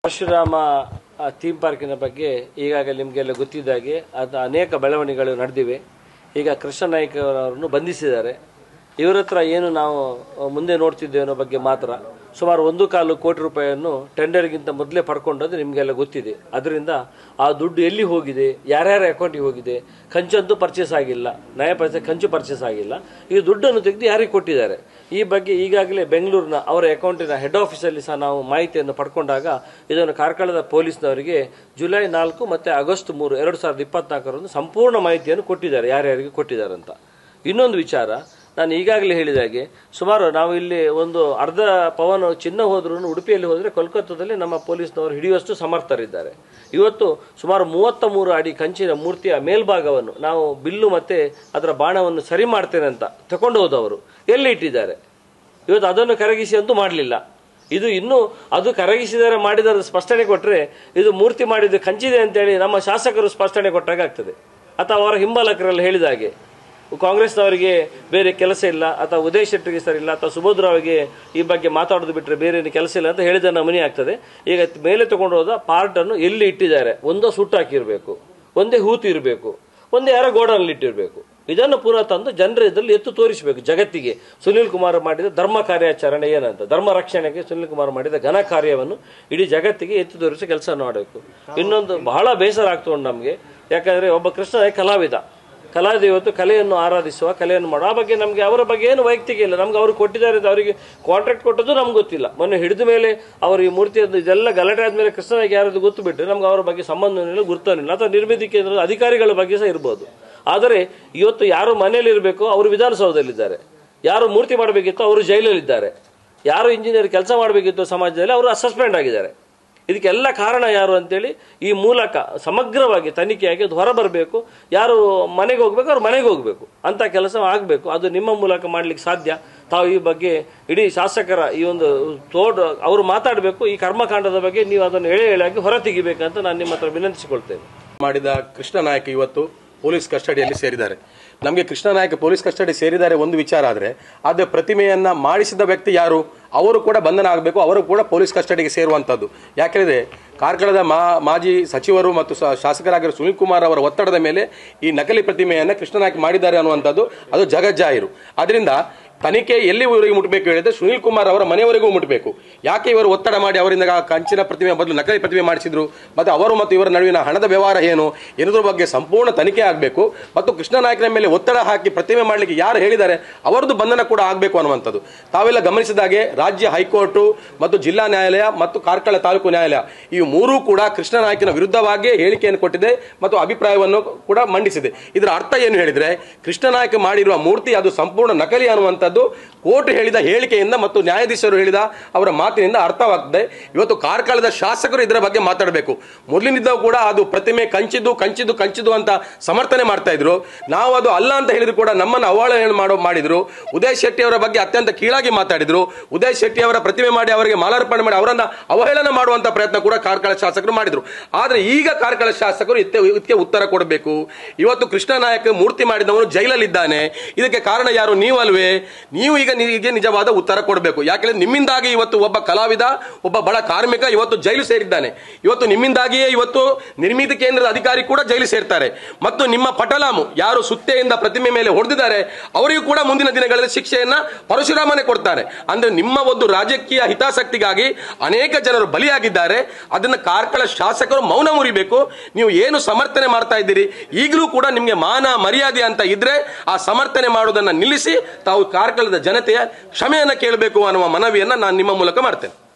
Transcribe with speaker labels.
Speaker 1: Parashurama theme ಪಾರ್ಕಿನ ಬಗ್ಗೆ ಈಗಾಗಲೇ ನಿಮಗೆಲ್ಲ ಗೊತ್ತಿದ್ದಾಗೆ ಅದು ಅನೇಕ ಬೆಳವಣಿಗೆಗಳು ನಡೆದಿವೆ ಈಗ ಕೃಷ್ಣ ನಾಯ್ಕ ಅವರನ್ನು ಬಂಧಿಸಿದ್ದಾರೆ ಇವರ ಹತ್ರ ಏನು ನಾವು ಮುಂದೆ ನೋಡ್ತಿದ್ದೇವೆ ಅನ್ನೋ ಬಗ್ಗೆ ಮಾತ್ರ ಸುಮಾರು ಒಂದು ಕಾಲು ಕೋಟಿ ರೂಪಾಯಿಯನ್ನು ಟೆಂಡರ್ಗಿಂತ ಮೊದಲೇ ಪಡ್ಕೊಂಡದ್ದು ನಿಮಗೆಲ್ಲ ಗೊತ್ತಿದೆ ಅದರಿಂದ ಆ ದುಡ್ಡು ಎಲ್ಲಿ ಹೋಗಿದೆ ಯಾರ್ಯಾರ ಅಕೌಂಟಿಗೆ ಹೋಗಿದೆ ಕಂಚಂತೂ ಪರ್ಚೇಸ್ ಆಗಿಲ್ಲ ನಯ ಪರ್ಚೇಸ್ ಕಂಚು ಪರ್ಚೇಸ್ ಆಗಿಲ್ಲ ಈ ದುಡ್ಡನ್ನು ತೆಗೆದು ಯಾರಿಗೆ ಕೊಟ್ಟಿದ್ದಾರೆ ಈ ಬಗ್ಗೆ ಈಗಾಗಲೇ ಬೆಂಗಳೂರಿನ ಅವರ ಅಕೌಂಟಿನ ಹೆಡ್ ಆಫೀಸಲ್ಲಿ ಸಹ ನಾವು ಮಾಹಿತಿಯನ್ನು ಪಡ್ಕೊಂಡಾಗ ಇದನ್ನು ಕಾರ್ಕಳದ ಪೊಲೀಸ್ನವರಿಗೆ ಜುಲೈ ನಾಲ್ಕು ಮತ್ತು ಆಗಸ್ಟ್ ಮೂರು ಎರಡು ಸಾವಿರದ ಇಪ್ಪತ್ನಾಲ್ಕರಂದು ಸಂಪೂರ್ಣ ಮಾಹಿತಿಯನ್ನು ಕೊಟ್ಟಿದ್ದಾರೆ ಯಾರ್ಯಾರಿಗೆ ಕೊಟ್ಟಿದ್ದಾರೆ ಅಂತ ಇನ್ನೊಂದು ವಿಚಾರ ನಾನು ಈಗಾಗಲೇ ಹೇಳಿದ ಹಾಗೆ ಸುಮಾರು ನಾವು ಇಲ್ಲಿ ಒಂದು ಅರ್ಧ ಪವನ್ ಚಿನ್ನ ಹೋದ್ರೂ ಉಡುಪಿಯಲ್ಲಿ ಹೋದರೆ ಕೋಲ್ಕತ್ತಾದಲ್ಲಿ ನಮ್ಮ ಪೊಲೀಸ್ನವರು ಹಿಡಿಯುವಷ್ಟು ಸಮರ್ಥರಿದ್ದಾರೆ ಇವತ್ತು ಸುಮಾರು ಮೂವತ್ತ ಮೂರು ಅಡಿ ಕಂಚಿನ ಮೂರ್ತಿಯ ಮೇಲ್ಭಾಗವನ್ನು ನಾವು ಬಿಲ್ಲು ಮತ್ತೆ ಅದರ ಬಾಣವನ್ನು ಸರಿ ಮಾಡ್ತೇನೆ ಅಂತ ತಗೊಂಡು ಹೋದವರು ಎಲ್ಲಿ ಇಟ್ಟಿದ್ದಾರೆ ಇವತ್ತು ಅದನ್ನು ಕರಗಿಸಿ ಅಂತೂ ಮಾಡಲಿಲ್ಲ ಇದು ಇನ್ನೂ ಅದು ಕರಗಿಸಿದರೆ ಮಾಡಿದ ಸ್ಪಷ್ಟನೆ ಕೊಟ್ಟರೆ ಇದು ಮೂರ್ತಿ ಮಾಡಿದ್ದು ಕಂಚಿದೆ ಅಂತೇಳಿ ನಮ್ಮ ಶಾಸಕರು ಸ್ಪಷ್ಟನೆ ಕೊಟ್ಟಾಗ ಆಗ್ತದೆ ಅಥವಾ ಅವರ ಹಿಂಬಾಲಕರೆಲ್ಲ ಹೇಳಿದ ಹಾಗೆ ಕಾಂಗ್ರೆಸ್ನವರಿಗೆ ಬೇರೆ ಕೆಲಸ ಇಲ್ಲ ಅಥವಾ ಉದಯ್ ಶೆಟ್ಟರಿಗೆ ಸರಿ ಇಲ್ಲ ಅಥವಾ ಸುಭದ್ರಾವಿಗೆ ಈ ಬಗ್ಗೆ ಮಾತಾಡೋದು ಬಿಟ್ಟರೆ ಬೇರೆ ಏನು ಕೆಲಸ ಇಲ್ಲ ಅಂತ ಹೇಳಿದ ನಮೂನೆ ಆಗ್ತದೆ ಈಗ ಮೇಲೆ ತಗೊಂಡು ಹೋದ ಪಾರ್ಟನ್ನು ಎಲ್ಲಿ ಇಟ್ಟಿದ್ದಾರೆ ಒಂದೋ ಸುಟ್ಟಾಕಿರಬೇಕು ಒಂದೇ ಹೂತು ಇರಬೇಕು ಒಂದೇ ಯಾರೋ ಗೋಡನಲ್ಲಿ ಇಟ್ಟಿರಬೇಕು ಇದನ್ನು ಪುನಃ ತಂದು ಜನರ ಇದರಲ್ಲಿ ಎತ್ತು ತೋರಿಸಬೇಕು ಜಗತ್ತಿಗೆ ಸುನೀಲ್ ಕುಮಾರ್ ಮಾಡಿದ ಧರ್ಮ ಕಾರ್ಯಾಚರಣೆ ಏನಂತ ಧರ್ಮ ರಕ್ಷಣೆಗೆ ಸುನೀಲ್ ಕುಮಾರ್ ಮಾಡಿದ ಘನ ಕಾರ್ಯವನ್ನು ಇಡೀ ಜಗತ್ತಿಗೆ ಎತ್ತು ತೋರಿಸೋ ಕೆಲಸ ಮಾಡಬೇಕು ಇನ್ನೊಂದು ಬಹಳ ಬೇಸರ ಆಗ್ತುಂಟು ನಮಗೆ ಯಾಕಂದ್ರೆ ಒಬ್ಬ ಕೃಷ್ಣ ಕಲಾವಿದ ಕಲಾವಿದ ಇವತ್ತು ಕಲೆಯನ್ನು ಆರಾಧಿಸುವ ಕಲೆಯನ್ನು ಮಾಡುವ ಆ ಬಗ್ಗೆ ನಮಗೆ ಅವರ ಬಗ್ಗೆ ಏನು ವೈಯಕ್ತಿಕ ಇಲ್ಲ ನಮ್ಗೆ ಅವರು ಕೊಟ್ಟಿದ್ದಾರೆ ಅಂತ ಅವರಿಗೆ ಕಾಂಟ್ರಾಕ್ಟ್ ಕೊಟ್ಟದ್ದು ನಮ್ಗೆ ಗೊತ್ತಿಲ್ಲ ಮೊನ್ನೆ ಹಿಡಿದ ಮೇಲೆ ಅವರು ಈ ಮೂರ್ತಿಯದ್ದು ಇದೆಲ್ಲ ಗಲಾಟೆ ಆದ್ಮೇಲೆ ಕೃಷ್ಣನಿಗೆ ಯಾರಾದ್ರು ಗೊತ್ತು ಬಿಟ್ಟರೆ ನಮ್ಗೆ ಅವರ ಬಗ್ಗೆ ಸಂಬಂಧವಿಲ್ಲ ಗುರ್ತನಿಲ್ಲ ಅಥವಾ ನಿರ್ಮಿತಿ ಕೇಂದ್ರದ ಅಧಿಕಾರಿಗಳ ಬಗ್ಗೆ ಸಹ ಇರ್ಬೋದು ಆದರೆ ಇವತ್ತು ಯಾರು ಮನೆಯಲ್ಲಿ ಇರಬೇಕು ಅವರು ವಿಧಾನಸೌಧದಲ್ಲಿದ್ದಾರೆ ಯಾರು ಮೂರ್ತಿ ಮಾಡಬೇಕಿತ್ತು ಅವರು ಜೈಲಲ್ಲಿದ್ದಾರೆ ಯಾರು ಇಂಜಿನಿಯರ್ ಕೆಲಸ ಮಾಡಬೇಕಿತ್ತು ಸಮಾಜದಲ್ಲಿ ಅವರು ಸಸ್ಪೆಂಡ್ ಆಗಿದ್ದಾರೆ ಇದಕ್ಕೆಲ್ಲ ಕಾರಣ ಯಾರು ಅಂತೇಳಿ ಈ ಮೂಲಕ ಸಮಗ್ರವಾಗಿ ತನಿಖೆಯಾಗಿ ಅದು ಹೊರಬರಬೇಕು ಯಾರು ಮನೆಗೆ ಹೋಗ್ಬೇಕು ಅವ್ರು ಮನೆಗೆ ಹೋಗಬೇಕು ಅಂತ ಕೆಲಸ ಆಗಬೇಕು ಅದು ನಿಮ್ಮ ಮೂಲಕ ಮಾಡ್ಲಿಕ್ಕೆ ಸಾಧ್ಯ ತಾವು ಈ ಬಗ್ಗೆ ಇಡೀ ಶಾಸಕರ ಈ ಒಂದು ತೋಡ್ ಅವರು ಮಾತಾಡಬೇಕು ಈ ಕರ್ಮಕಾಂಡದ ಬಗ್ಗೆ ನೀವು ಅದನ್ನು ಎಳೆ ಎಳೆಯಾಗಿ ಹೊರ ತೆಗಿಬೇಕಂತ ನಾನು ನಿಮ್ಮ ಹತ್ರ ವಿನಂತಿಸಿಕೊಳ್ತೇನೆ
Speaker 2: ಮಾಡಿದ ಕೃಷ್ಣ ನಾಯಕ್ ಇವತ್ತು ಪೊಲೀಸ್ ಕಸ್ಟಡಿಯಲ್ಲಿ ಸೇರಿದ್ದಾರೆ ನಮಗೆ ಕೃಷ್ಣ ನಾಯಕ್ ಪೊಲೀಸ್ ಕಸ್ಟಡಿ ಸೇರಿದ್ದಾರೆ ಒಂದು ವಿಚಾರ ಆದರೆ ಆದರೆ ಪ್ರತಿಮೆಯನ್ನ ಮಾಡಿಸಿದ ವ್ಯಕ್ತಿ ಯಾರು ಅವರು ಕೂಡ ಬಂಧನ ಆಗಬೇಕು ಅವರು ಕೂಡ ಪೊಲೀಸ್ ಕಸ್ಟಡಿಗೆ ಸೇರುವಂಥದ್ದು ಯಾಕೆಂದರೆ ಕಾರ್ಕಳದ ಮಾ ಮಾಜಿ ಸಚಿವರು ಮತ್ತು ಸ- ಶಾಸಕರಾಗಿರೋ ಸುನೀಲ್ ಕುಮಾರ್ ಅವರ ಒತ್ತಡದ ಮೇಲೆ ಈ ನಕಲಿ ಪ್ರತಿಮೆಯನ್ನು ಕೃಷ್ಣ ನಾಯಕ್ ಮಾಡಿದ್ದಾರೆ ಅನ್ನುವಂಥದ್ದು ಅದು ಜಗಜ್ಜಾಹಿರು ಅದರಿಂದ ತನಿಖೆ ಎಲ್ಲಿವರೆಗೆ ಮುಟ್ಟಬೇಕು ಹೇಳಿದ್ರೆ ಸುನೀಲ್ ಕುಮಾರ್ ಅವರ ಮನೆಯವರೆಗೂ ಮುಟ್ಟಬೇಕು ಯಾಕೆ ಇವರು ಒತ್ತಡ ಮಾಡಿ ಅವರಿಂದ ಆ ಕಂಚಿನ ಪ್ರತಿಮೆ ಬದಲು ನಕಲಿ ಪ್ರತಿಮೆ ಮಾಡಿಸಿದ್ರು ಮತ್ತು ಅವರು ಮತ್ತು ಇವರ ನಡುವಿನ ಹಣದ ವ್ಯವಹಾರ ಏನು ಎನ್ನುವುದ್ರ ಬಗ್ಗೆ ಸಂಪೂರ್ಣ ತನಿಖೆ ಆಗಬೇಕು ಮತ್ತು ಕೃಷ್ಣ ನಾಯಕನ ಮೇಲೆ ಒತ್ತಡ ಹಾಕಿ ಪ್ರತಿಮೆ ಮಾಡಲಿಕ್ಕೆ ಯಾರು ಹೇಳಿದ್ದಾರೆ ಅವರದ್ದು ಬಂಧನ ಕೂಡ ಆಗಬೇಕು ಅನ್ನುವಂಥದ್ದು ತಾವೆಲ್ಲ ಗಮನಿಸಿದಾಗೆ ರಾಜ್ಯ ಹೈಕೋರ್ಟು ಮತ್ತು ಜಿಲ್ಲಾ ನ್ಯಾಯಾಲಯ ಮತ್ತು ಕಾರ್ಕಳ ತಾಲೂಕು ನ್ಯಾಯಾಲಯ ಈ ಮೂರೂ ಕೂಡ ಕೃಷ್ಣ ನಾಯಕನ ವಿರುದ್ಧವಾಗಿ ಹೇಳಿಕೆಯನ್ನು ಕೊಟ್ಟಿದೆ ಮತ್ತು ಅಭಿಪ್ರಾಯವನ್ನು ಕೂಡ ಮಂಡಿಸಿದೆ ಇದರ ಅರ್ಥ ಏನು ಹೇಳಿದ್ರೆ ಕೃಷ್ಣ ನಾಯಕ ಮಾಡಿರುವ ಮೂರ್ತಿ ಅದು ಸಂಪೂರ್ಣ ನಕಲಿ ಅನ್ನುವಂಥದ್ದು ಕೋರ್ಟ್ ಹೇಳಿದ ಹೇಳಿಕೆಯಿಂದ ಮತ್ತು ನ್ಯಾಯಾಧೀಶರು ಹೇಳಿದ ಅವರ ಮಾತಿನಿಂದ ಅರ್ಥವಾಗ್ತದೆ ಇವತ್ತು ಕಾರ್ಕಳದ ಶಾಸಕರು ಇದರ ಬಗ್ಗೆ ಮಾತಾಡಬೇಕು ಮೊದಲಿನಿಂದ ಕೂಡ ಅದು ಪ್ರತಿಮೆ ಕಂಚಿದ್ದು ಕಂಚಿದ್ದು ಕಂಚಿದ್ದು ಅಂತ ಸಮರ್ಥನೆ ಮಾಡ್ತಾ ಇದ್ರು ನಾವು ಅದು ಅಲ್ಲ ಅಂತ ಹೇಳಿದ್ರು ಕೂಡ ನಮ್ಮನ್ನು ಅವಹೇಳನ ಮಾಡೋ ಮಾಡಿದ್ರು ಉದಯ್ ಶೆಟ್ಟಿ ಅವರ ಬಗ್ಗೆ ಅತ್ಯಂತ ಕೀಳಾಗಿ ಮಾತಾಡಿದ್ರು ಉದಯ್ ಶೆಟ್ಟಿ ಅವರ ಪ್ರತಿಮೆ ಮಾಡಿ ಅವರಿಗೆ ಮಾಲಾರ್ಪಣೆ ಮಾಡಿ ಅವರನ್ನ ಅವಹೇಳನ ಮಾಡುವಂತ ಪ್ರಯತ್ನ ಕೂಡ ಕಾರ್ಕಳ ಶಾಸಕರು ಮಾಡಿದ್ರು ಆದ್ರೆ ಈಗ ಕಾರ್ಕಳ ಶಾಸಕರು ಇತ್ತೆ- ಇದಕ್ಕೆ ಉತ್ತರ ಕೊಡಬೇಕು ಇವತ್ತು ಕೃಷ್ಣ ನಾಯಕ್ ಮೂರ್ತಿ ಮಾಡಿದವನು ಜೈಲಲ್ಲಿದ್ದಾನೆ ಇದಕ್ಕೆ ಕಾರಣ ಯಾರು ನೀವಲ್ವೇ ನೀವು ಈಗ ನಿಮಗೆ ನಿಜವಾದ ಉತ್ತರ ಕೊಡಬೇಕು ಯಾಕೆಂದ್ರೆ ನಿಮ್ಮಿಂದಾಗಿ ಇವತ್ತು ಒಬ್ಬ ಕಲಾವಿದ ಒಬ್ಬ ಬಡ ಕಾರ್ಮಿಕ ಇವತ್ತು ಜೈಲು ಸೇರಿದ್ದಾನೆ ಇವತ್ತು ನಿಮ್ಮಿಂದಾಗಿಯೇ ಇವತ್ತು ನಿರ್ಮಿತಿ ಕೇಂದ್ರದ ಅಧಿಕಾರಿ ಕೂಡ ಜೈಲು ಸೇರ್ತಾರೆ ಮತ್ತು ನಿಮ್ಮ ಪಟಲಾಮು ಯಾರು ಸುತ್ತೆಯಿಂದ ಪ್ರತಿಮೆ ಮೇಲೆ ಹೊಡೆದಿದ್ದಾರೆ ಅವರಿಗೂ ಕೂಡ ಮುಂದಿನ ದಿನಗಳಲ್ಲಿ ಶಿಕ್ಷೆಯನ್ನ ಪರಶುರಾಮನೇ ಕೊಡ್ತಾರೆ ಅಂದ್ರೆ ನಿಮ್ಮ ಒಂದು ರಾಜಕೀಯ ಹಿತಾಸಕ್ತಿಗಾಗಿ ಅನೇಕ ಜನರು ಬಲಿಯಾಗಿದ್ದಾರೆ ಅದನ್ನ ಕಾರ್ಕಳ ಶಾಸಕರು ಮೌನ ಮುರಿಬೇಕು ನೀವು ಏನು ಸಮರ್ಥನೆ ಮಾಡ್ತಾ ಇದ್ದೀರಿ ಈಗಲೂ ಕೂಡ ನಿಮಗೆ ಮಾನ ಮರ್ಯಾದೆ ಅಂತ ಇದ್ರೆ ಆ ಸಮರ್ಥನೆ ಮಾಡೋದನ್ನ ನಿಲ್ಲಿಸಿ ತಾವು ಕಾರ್ಕಳದ ಜನತೆಯ ಕ್ಷಮೆಯನ್ನ ಕೇಳಬೇಕು ಅನ್ನುವ ಮನವಿಯನ್ನ ನಾನು ನಿಮ್ಮ ಮೂಲಕ ಮಾಡ್ತೇನೆ